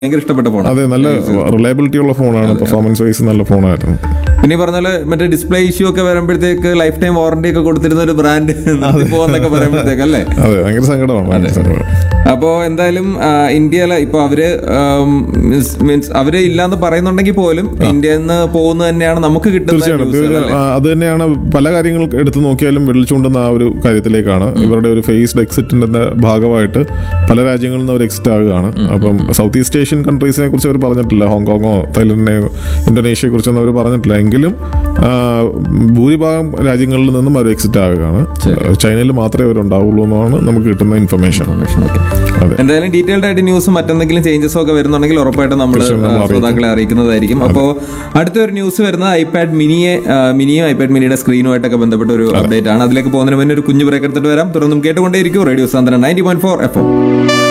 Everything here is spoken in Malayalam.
ഭയങ്കര ഇഷ്ടപ്പെട്ട ഫോണാണ് അതെ നല്ല റിലയബിലിറ്റി ഉള്ള ഫോണാണ് പെർഫോമൻസ് വൈസ് നല്ല ഫോണായിരുന്നു പിന്നെ ഈ പറഞ്ഞ പോലെ മറ്റേ ഡിസ്പ്ലേ ഇഷ്യൂ ഒക്കെ വരുമ്പോഴത്തേക്ക് ലൈഫ് ടൈം വാറണ്ടി ഒക്കെ കൊടുത്തിരുന്ന ഒരു ബ്രാൻഡ് പോകുന്നൊക്കെ പറയുമ്പോഴത്തേക്ക് അല്ലേ അതെ ഭയങ്കര സങ്കടമാണ് ഭയങ്കര സങ്കടമാണ് അപ്പോ എന്തായാലും ആ, ഇന്ത്യയിലെ ഇപ്പൊ അവര് മീൻസ് അവര് ഇല്ലാന്ന് പറയുന്നുണ്ടെങ്കിൽ പോലും ഇന്ത്യയിൽ നിന്ന് പോകുന്നത് തന്നെയാണ് നമുക്ക് കിട്ടുന്ന തീർച്ചയായിട്ടും news തീർച്ചയായും. അല്ലേ? ആ, അത് തന്നെയാണ് പല കാര്യങ്ങൾ എടുത്തു നോക്കിയാലും വിളിച്ചുകൊണ്ടുന്ന ആ ഒരു കാര്യത്തിലേക്കാണ് ഇവരുടെ ഒരു ഫേസ്ഡ് എക്സിറ്റിന്റെ ഭാഗമായിട്ട് പല രാജ്യങ്ങളിൽ നിന്ന് അവർ എക്സിറ്റ് ആകുകയാണ് അപ്പം സൗത്ത് ഈസ്റ്റ് ഏഷ്യൻ കൺട്രീസിനെ കുറിച്ച് അവർ പറഞ്ഞിട്ടില്ല ഹോങ്കോങ്ങോ തായ്ലൻഡിനെയോ ഇന്തോനേഷ്യയെ കുറിച്ചൊന്നും അവർ പറഞ്ഞിട്ടില്ല എങ്കിലും ആ, ഭൂരിഭാഗം രാജ്യങ്ങളിൽ നിന്നും അവർ എക്സിറ്റ് ആകുകയാണ് ചൈനയിൽ മാത്രമേ അവർ ഉണ്ടാവുള്ളൂ എന്നാണ് നമുക്ക് കിട്ടുന്ന ഇൻഫർമേഷൻ അതെ എന്തായാലും ഡീറ്റെയിൽഡ് ആയിട്ട് ന്യൂസും മറ്റെന്തെങ്കിലും ചേഞ്ചസ് ഒക്കെ വരുന്നുണ്ടെങ്കിൽ ഉറപ്പായിട്ടും നമ്മൾ തീർച്ചയായും നമ്മൾ ശ്രോതാക്കളെ അറിയിക്കുന്നതായിരിക്കും അപ്പോൾ അടുത്തൊരു ന്യൂസ് വരുന്നത് ഐപാഡ് മിനിയെ ആ, മിനിയും ഐപാഡ് മിനിയുടെ സ്ക്രീനുമായിട്ടൊക്കെ ബന്ധപ്പെട്ട ഒരു അപ്ഡേറ്റ് ആണ് അതിലേക്ക് പോകുന്നതിന് മുന്നേ ഒരു കുഞ്ഞു ബ്രേക്ക് എടുത്തിട്ട് വരാം തുടർന്നും കേട്ടുകൊണ്ടേയിരിക്കും radio Santhwanam ninety point four F